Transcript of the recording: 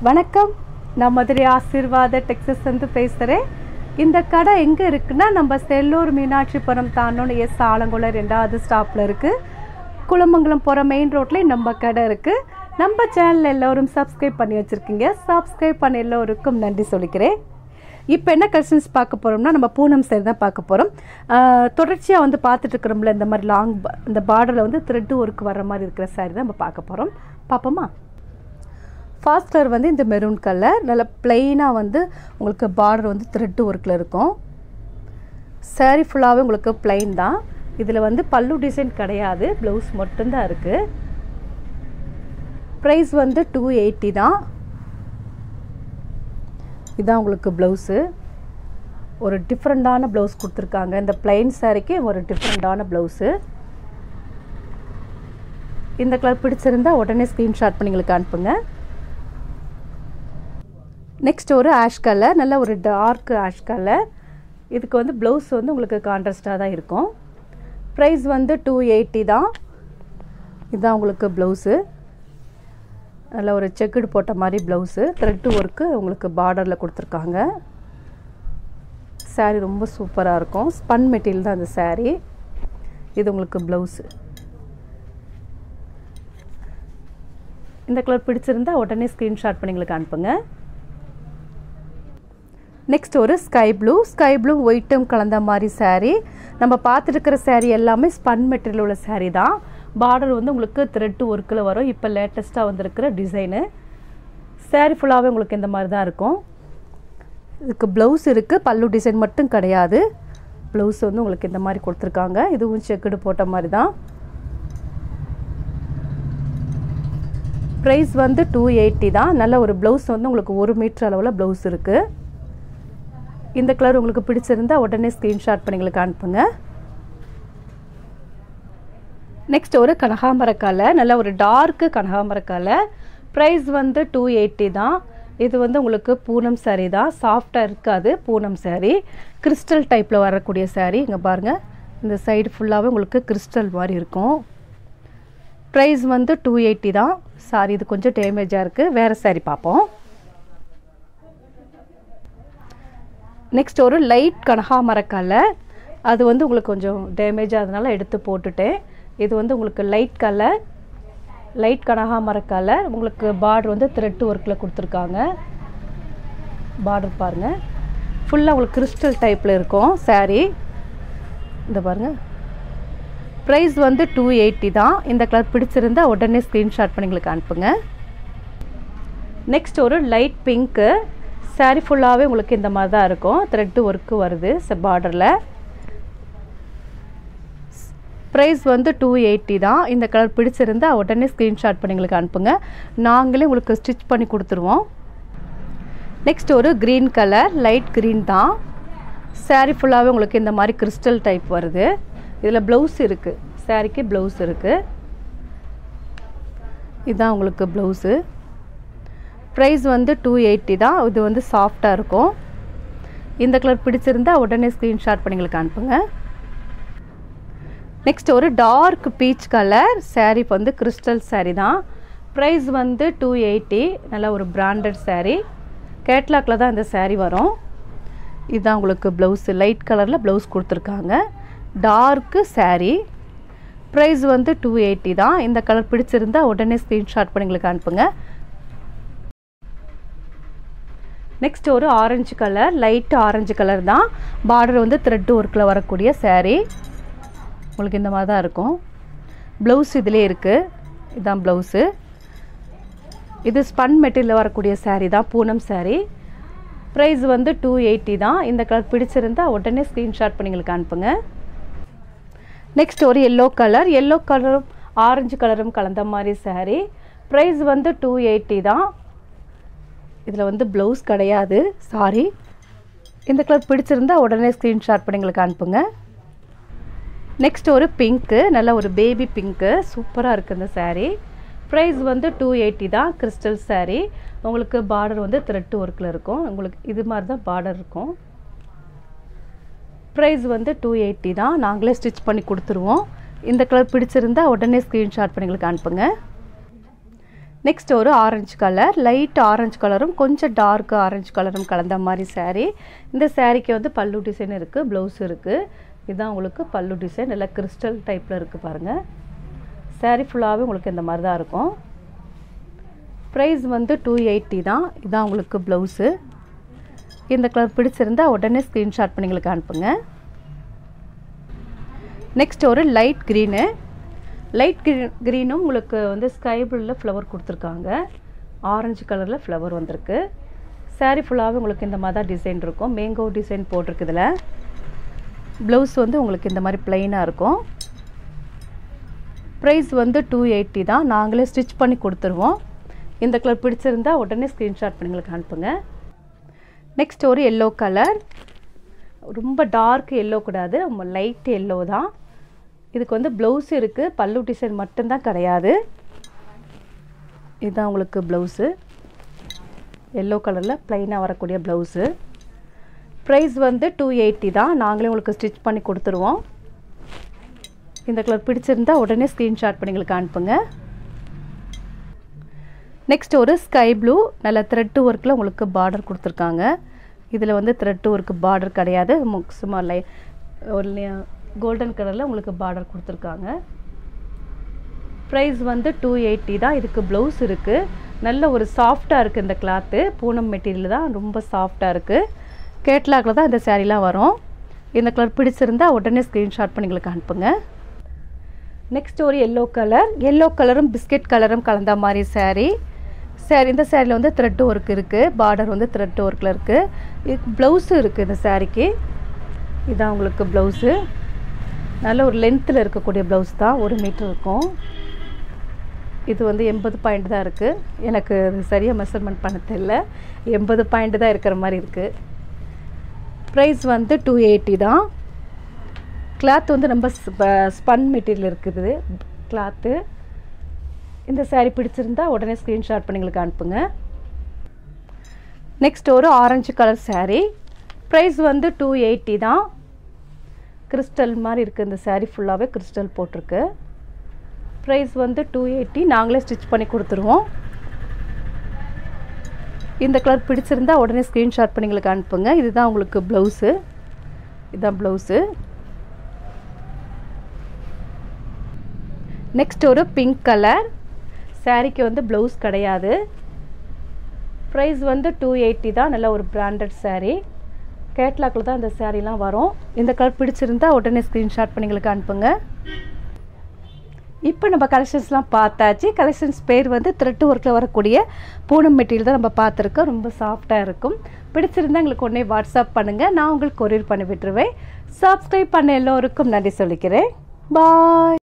வணக்கம் நான் மதுரை ஆசீர்வாத டெக்ஸஸ் வந்து பேசுகிறேன் இந்த கடை எங்கே இருக்குன்னா நம்ம செல்லூர் மீனாட்சிபுரம் தாண்டோன்னு எஸ் ஆலங்குளம் ரெண்டாவது ஸ்டாப்பில் இருக்குது குளமங்கலம் போகிற மெயின் ரோட்லேயே நம்ம கடை இருக்குது நம்ம சேனல் எல்லோரும் சப்ஸ்கிரைப் பண்ணி வச்சுருக்கீங்க சப்ஸ்கிரைப் பண்ண எல்லோருக்கும் நன்றி சொல்லிக்கிறேன் இப்போ என்ன கலெக்ஷன்ஸ் பார்க்க போகிறோம்னா நம்ம பூனம் சேர் தான் பார்க்க போகிறோம் தொடர்ச்சியாக வந்து பார்த்துட்டு இருக்கிறோம்ல இந்த மாதிரி லாங் இந்த பார்டரில் வந்து த்ரெட்டு ஒர்க் வர மாதிரி இருக்கிற சாரி தான் நம்ம பார்க்க போகிறோம் பார்ப்போமா ஃபர்ஸ்ட் கலர் வந்து இந்த மெரூன் கலர் நல்ல பிளெயினாக வந்து உங்களுக்கு பார்டர் வந்து த்ரெட்டு ஒர்க்கில் இருக்கும் சாரீ ஃபுல்லாகவே உங்களுக்கு பிளைன் தான் இதில் வந்து பல்லு டிசைன் கிடையாது ப்ளவுஸ் மட்டும்தான் இருக்குது ப்ரைஸ் வந்து டூ எயிட்டி தான் இதான் உங்களுக்கு ப்ளவுஸு ஒரு டிஃப்ரெண்ட்டான ப்ளவுஸ் கொடுத்துருக்காங்க இந்த பிளைன் சாரிக்கு ஒரு டிஃப்ரெண்ட்டான ப்ளவுஸு இந்த கலர் பிடிச்சிருந்தா உடனே ஸ்க்ரீன்ஷாட் பண்ணி எங்களுக்கு அனுப்புங்க நெக்ஸ்ட் ஒரு ஆஷ் கலர் நல்ல ஒரு டார்க் ஆஷ் கலர் இதுக்கு வந்து ப்ளவுஸ் வந்து உங்களுக்கு கான்ட்ராஸ்டாக தான் இருக்கும் ப்ரைஸ் வந்து டூ எயிட்டி தான் இதுதான் உங்களுக்கு ப்ளவுஸு நல்ல ஒரு செக்குடு போட்ட மாதிரி ப்ளவுஸு த்ரெட்டு ஒர்க்கு உங்களுக்கு பார்டரில் கொடுத்துருக்காங்க சாரீ ரொம்ப சூப்பராக இருக்கும் ஸ்பன் மெட்டீரியல் தான் இந்த சாரீ இது உங்களுக்கு ப்ளவுஸு இந்த கலர் பிடிச்சிருந்தா உடனே ஸ்க்ரீன்ஷாட் பண்ணி எங்களுக்கு அனுப்புங்க நெக்ஸ்ட் ஒரு ஸ்கை ப்ளூ ஸ்கை ப்ளூ ஒயிட்டும் கலந்த மாதிரி சாரீ நம்ம பார்த்துருக்கிற சாரீ எல்லாமே ஸ்பன் மெட்டீரியல் உள்ள சாரீ தான் பார்டர் வந்து உங்களுக்கு த்ரெட்டு ஒர்க்கில் வரும் இப்போ லேட்டஸ்ட்டாக வந்திருக்கிற டிசைனு சாரீ ஃபுல்லாகவே உங்களுக்கு இந்த மாதிரி தான் இருக்கும் இதுக்கு ப்ளவுஸ் இருக்குது பல்லு டிசைன் மட்டும் கிடையாது ப்ளவுஸ் வந்து உங்களுக்கு இந்த மாதிரி கொடுத்துருக்காங்க இதுவும் செக்குடு போட்ட மாதிரி தான் ப்ரைஸ் வந்து டூ எயிட்டி தான் நல்ல ஒரு ப்ளவுஸ் வந்து உங்களுக்கு ஒரு மீட்டர் அளவில் ப்ளவுஸ் இருக்குது இந்த கலர் உங்களுக்கு பிடிச்சிருந்தா உடனே ஸ்க்ரீன்ஷாட் பண்ணி எங்களுக்கு அனுப்புங்க நெக்ஸ்ட் ஒரு கனகாம்பர கலர் நல்ல ஒரு டார்க்கு கனகாம்பர கலர் ப்ரைஸ் வந்து டூ எயிட்டி தான் இது வந்து உங்களுக்கு பூனம் சாரீ தான் சாஃப்டாக இருக்காது பூனம் சாரீ கிறிஸ்டல் டைப்பில் வரக்கூடிய சாரீ இங்கே பாருங்கள் இந்த சைடு ஃபுல்லாகவே உங்களுக்கு கிறிஸ்டல் மாதிரி இருக்கும் ப்ரைஸ் வந்து டூ எயிட்டி தான் சாரி இது கொஞ்சம் டேமேஜாக இருக்குது வேறு சாரீ பார்ப்போம் நெக்ஸ்ட் ஒரு லைட் கனகாமர கலர் அது வந்து உங்களுக்கு கொஞ்சம் டேமேஜ் ஆகுதுனால எடுத்து போட்டுட்டேன் இது வந்து உங்களுக்கு லைட் கலர் லைட் கனகாமர கலர் உங்களுக்கு பார்டர் வந்து த்ரெட் ஒர்க்கில் கொடுத்துருக்காங்க பார்டர் பாருங்கள் ஃபுல்லாக உங்களுக்கு கிறிஸ்டல் டைப்பில் இருக்கும் சாரீ இந்த பாருங்கள் ப்ரைஸ் வந்து டூ எயிட்டி தான் இந்த கலர் பிடிச்சிருந்தா உடனே ஸ்க்ரீன்ஷாட் பண்ணி எங்களுக்கு அனுப்புங்க நெக்ஸ்ட் ஒரு லைட் பிங்க்கு சாரீ ஃபுல்லாகவே உங்களுக்கு இந்த மாதிரி தான் இருக்கும் த்ரெட்டு ஒர்க்கு வருது பார்டரில் ப்ரைஸ் வந்து டூ எயிட்டி தான் இந்த கலர் பிடிச்சிருந்தா உடனே ஸ்க்ரீன்ஷாட் பண்ணி எங்களுக்கு அனுப்புங்க நாங்களே உங்களுக்கு ஸ்டிச் பண்ணி கொடுத்துருவோம் நெக்ஸ்ட் ஒரு க்ரீன் கலர் லைட் க்ரீன் தான் சாரீ ஃபுல்லாகவே உங்களுக்கு இந்த மாதிரி கிறிஸ்டல் டைப் வருது இதில் ப்ளவுஸ் இருக்குது சாரீக்கு ப்ளவுஸ் இருக்குது இதுதான் உங்களுக்கு ப்ளவுஸு ப்ரைஸ் வந்து டூ எயிட்டி தான் இது வந்து சாஃப்டாக இருக்கும் இந்த கலர் பிடிச்சிருந்தா உடனே ஸ்க்ரீன்ஷாட் பண்ணி எங்களுக்கு அனுப்புங்க நெக்ஸ்ட் ஒரு டார்க் பீச் கலர் சாரீ வந்து கிறிஸ்டல் சாரீ தான் ப்ரைஸ் வந்து டூ எயிட்டி நல்ல ஒரு பிராண்டட் சாரீ கேட்லாக்கில் தான் இந்த சாரீ வரும் இதுதான் உங்களுக்கு ப்ளவுஸு லைட் கலரில் ப்ளவுஸ் கொடுத்துருக்காங்க டார்க்கு சாரீ ப்ரைஸ் வந்து டூ எயிட்டி தான் இந்த கலர் பிடிச்சிருந்தா உடனே ஸ்க்ரீன்ஷாட் பண்ணி எங்களுக்கு அனுப்புங்க நெக்ஸ்ட் ஒரு orange colour light orange colour தான் பார்டர் வந்து த்ரெட் ஒர்க்கில் வரக்கூடிய சாரீ உங்களுக்கு இந்த மாதிரி தான் இருக்கும் ப்ளவுஸ் இதிலே இருக்குது இதுதான் ப்ளவுஸு இது ஸ்பன் மெட்டீரியலில் வரக்கூடிய சாரீ தான் பூனம் சாரீ ப்ரைஸ் வந்து டூ எயிட்டி தான் இந்த கலர் பிடிச்சிருந்தா உடனே ஸ்க்ரீன்ஷாட் பண்ணி எங்களுக்கு அனுப்புங்க நெக்ஸ்ட் ஒரு எல்லோ கலர் எல்லோ கலரும் ஆரஞ்சு கலரும் கலந்த மாதிரி சாரீ ப்ரைஸ் வந்து டூ எயிட்டி தான் இதில் வந்து ப்ளவுஸ் கிடையாது சாரி இந்த கலர் பிடிச்சிருந்தா உடனே ஸ்க்ரீன்ஷாட் பண்ணி எங்களுக்கு அனுப்புங்க நெக்ஸ்ட் ஒரு பிங்க்கு நல்ல ஒரு பேபி பிங்க்கு சூப்பராக இருக்குது இந்த சாரீ ப்ரைஸ் வந்து டூ எயிட்டி தான் கிறிஸ்டல் சாரீ உங்களுக்கு பார்டர் வந்து த்ரெட்டு ஒர்க்கில் இருக்கும் உங்களுக்கு இது மாதிரி தான் பார்டர் இருக்கும் ப்ரைஸ் வந்து டூ எயிட்டி தான் நாங்களே ஸ்டிச் பண்ணி கொடுத்துருவோம் இந்த கலர் பிடிச்சிருந்தா உடனே ஸ்க்ரீன்ஷாட் பண்ணி எங்களுக்கு அனுப்புங்க நெக்ஸ்ட் ஒரு ஆரஞ்சு கலர் லைட் ஆரஞ்சு கலரும் கொஞ்சம் டார்க் ஆரஞ்சு கலரும் கலந்த மாதிரி saree இந்த சாரீக்கு வந்து பல்லு டிசைன் இருக்குது ப்ளவுஸ் இருக்குது இதுதான் உங்களுக்கு பல்லு டிசைன் நல்லா கிறிஸ்டல் டைப்பில் இருக்குது பாருங்கள் saree ஃபுல்லாகவே உங்களுக்கு இந்த மாதிரி தான் இருக்கும் ப்ரைஸ் வந்து டூ எயிட்டி தான் இதான் உங்களுக்கு ப்ளவுஸு இந்த கலர் பிடிச்சிருந்தா உடனே ஸ்க்ரீன்ஷாட் பண்ணி எங்களுக்கு அனுப்புங்க நெக்ஸ்ட் ஒரு லைட் க்ரீனு லைட் க்ரீன் க்ரீனும் உங்களுக்கு வந்து ஸ்கை ப்ளூவில் ஃப்ளவர் கொடுத்துருக்காங்க ஆரஞ்சு கலரில் ஃப்ளவர் வந்திருக்கு saree ஃபுல்லாகவே உங்களுக்கு இந்த மாதிரி தான் டிசைன் இருக்கும் மேங்கோ டிசைன் போட்டிருக்கு இதில் ப்ளவுஸ் வந்து உங்களுக்கு இந்த மாதிரி ப்ளைனாக இருக்கும் ப்ரைஸ் வந்து டூ எயிட்டி தான் நாங்களே ஸ்டிச் பண்ணி கொடுத்துருவோம் இந்த கலர் பிடிச்சிருந்தா உடனே ஸ்க்ரீன்ஷாட் பண்ணி எங்களுக்கு அனுப்புங்க நெக்ஸ்ட் ஒரு எல்லோ கலர் ரொம்ப டார்க் எல்லோ கூடாது ரொம்ப லைட் எல்லோ தான் இதுக்கு வந்து ப்ளவுஸ் இருக்குது பல்லு டிசைன் மட்டும்தான் கிடையாது இதுதான் உங்களுக்கு ப்ளவுஸு எல்லோ கலரில் ப்ளைனாக வரக்கூடிய ப்ளவுஸு ப்ரைஸ் வந்து டூ எயிட்டி தான் நாங்களே உங்களுக்கு ஸ்டிச் பண்ணி கொடுத்துருவோம் இந்த கலர் பிடிச்சிருந்தா உடனே ஸ்க்ரீன்ஷாட் பண்ணி எங்களுக்கு அனுப்புங்க நெக்ஸ்ட் ஒரு ஸ்கை ப்ளூ நல்ல த்ரெட்டு ஒர்க்கில் உங்களுக்கு பார்டர் கொடுத்துருக்காங்க இதில் வந்து த்ரெட்டு ஒர்க்கு பார்டர் கிடையாது மு- சும்மா லை ஒரு கோல்டன் கலரில் உங்களுக்கு பார்டர் கொடுத்துருக்காங்க ப்ரைஸ் வந்து டூ எயிட்டி தான் இதுக்கு ப்ளவுஸ் இருக்குது நல்ல ஒரு சாஃப்டாக இருக்குது இந்த கிளாத்து பூனம் மெட்டீரியல் தான் ரொம்ப சாஃப்டாக இருக்குது கேட்லாகில் தான் இந்த சாரீலாம் வரும் இந்த கலர் பிடிச்சிருந்தா உடனே ஸ்க்ரீன்ஷாட் பண்ணி எங்களுக்கு அனுப்புங்க நெக்ஸ்ட் ஒரு எல்லோ கலர் எல்லோ கலரும் பிஸ்கெட் கலரும் கலந்த மாதிரி saree saree இந்த சேரீல வந்து த்ரெட் ஒர்க் இருக்குது பார்டர் வந்து த்ரெட் ஒர்க்கில் இருக்குது இதுக்கு ப்ளவுஸும் இருக்குது இந்த சாரீக்கு இதான் உங்களுக்கு ப்ளவுஸு நல்ல ஒரு லென்த்தில் இருக்கக்கூடிய ப்ளவுஸ் தான் ஒரு மீட்டர் இருக்கும் இது வந்து எண்பது பாயிண்ட் தான் இருக்குது எனக்கு அது சரியாக மெஷர்மெண்ட் பண்ண தெரியல எண்பது பாயிண்ட் தான் இருக்கிற மாதிரி இருக்குது ப்ரைஸ் வந்து டூ எயிட்டி தான் கிளாத் வந்து ரொம்ப ஸ்பன் மெட்டீரியல் இருக்குது கிளாத்து இந்த saree பிடிச்சிருந்தா உடனே ஸ்க்ரீன்ஷாட் பண்ணி எங்களுக்கு அனுப்புங்க நெக்ஸ்ட் ஒரு ஆரஞ்சு கலர் saree ப்ரைஸ் வந்து டூ எயிட்டி தான் கிறிஸ்டல் மாதிரி இருக்குது இந்த saree ஃபுல்லாகவே கிறிஸ்டல் போட்டிருக்கு ப்ரைஸ் வந்து டூ எயிட்டி நாங்களே ஸ்டிச் பண்ணி கொடுத்துருவோம் இந்த கலர் பிடிச்சிருந்தா உடனே ஸ்க்ரீன்ஷாட் பண்ணி எங்களுக்கு அனுப்புங்க இதுதான் உங்களுக்கு ப்ளவுஸு இதுதான் ப்ளவுஸு நெக்ஸ்ட் ஒரு பிங்க் கலர் சாரீக்கு வந்து ப்ளவுஸ் கிடையாது ப்ரைஸ் வந்து டூ எயிட்டி தான் நல்ல ஒரு பிராண்டட் saree கேட்லாக்கில் தான் இந்த சாரீலாம் வரும் இந்த கலர் பிடிச்சிருந்தா உடனே ஸ்க்ரீன்ஷாட் பண்ணி எங்களுக்கு அனுப்புங்க இப்போ நம்ம கலெக்ஷன்ஸ்லாம் பார்த்தாச்சு கலெக்ஷன்ஸ் பேர் வந்து த்ரெட்டு ஒர்க்கில் வரக்கூடிய பூனம் மெட்டீரியல் தான் நம்ம பார்த்துருக்கோம் ரொம்ப சாஃப்டாக இருக்கும் பிடிச்சிருந்தா எங்களுக்கு உடனே வாட்ஸ்அப் பண்ணுங்கள் நான் உங்களுக்கு கொரியர் பண்ணி விட்டுருவேன் சப்ஸ்கிரைப் பண்ண எல்லோருக்கும் நன்றி சொல்லிக்கிறேன் பாய்